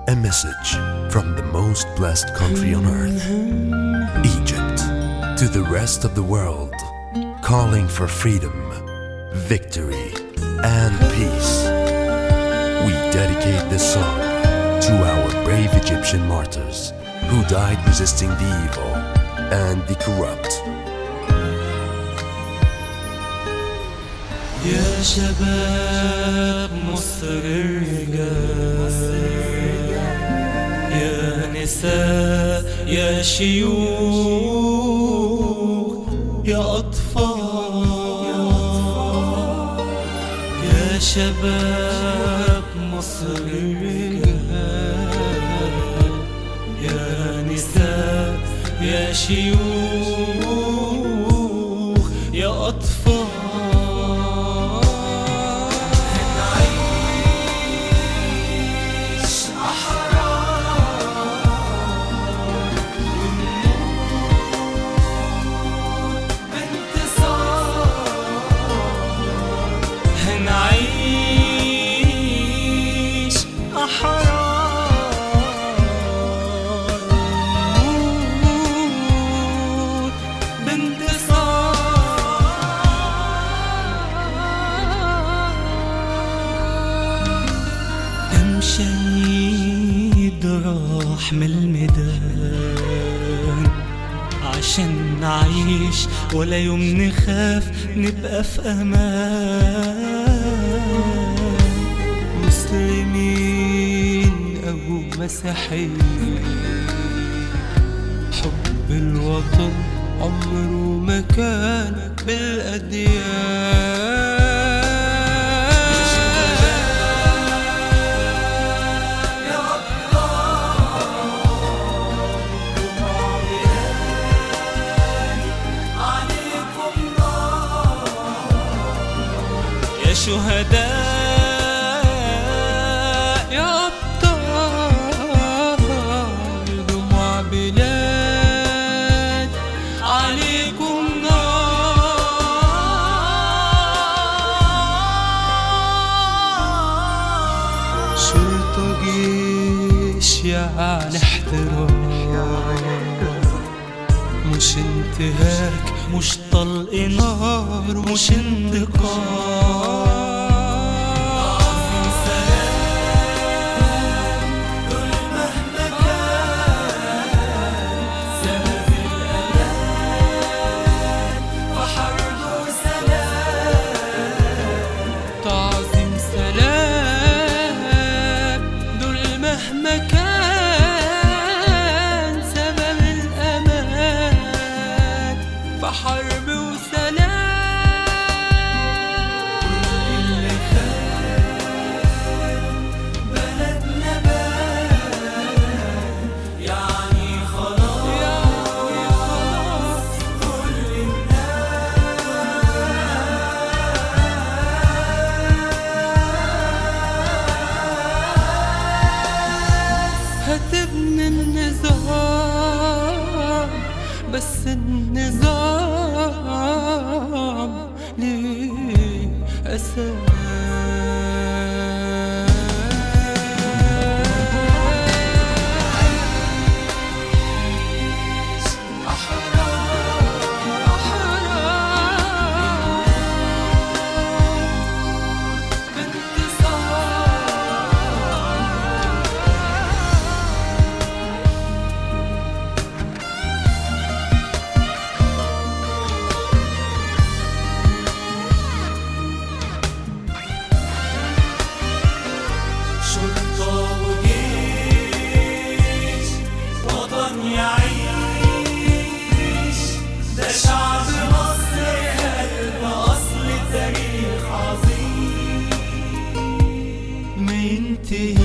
A message from the most blessed country on earth, Egypt, to the rest of the world, calling for freedom, victory, and peace. We dedicate this song to our brave Egyptian martyrs who died resisting the evil and the corrupt. يا شباب مصر الرجال يا نساء يا شيوخ يا أطفال يا شباب مصر الرجال يا نساء يا شيوخ يا أطفال هنعيش أحرار ونموت بانتصار هنعيش أحرار ونموت بانتصار كم شهيد راح من الميدان عشان نعيش ولا يوم نخاف نبقى في امان مسلمين او مسيحيين حب الوطن عمره ما كان بالأديان يا شهداء يا أبطال دموع بلاد عليكم نار شرطة جيش يعني احترام مش انتهاك مش طلق نار مش انتقام تعظيم سلام دول مهما كان سبب الأمان في حرب وسلام اللي خان بلدنا بان يعني خلاص يعني خلاص كل هتبني النظام بس النظام ليه أساس شرطة وجيش وطن يعيش ده شعب مصر قلب أصل تاريخ عظيم ما ينتهي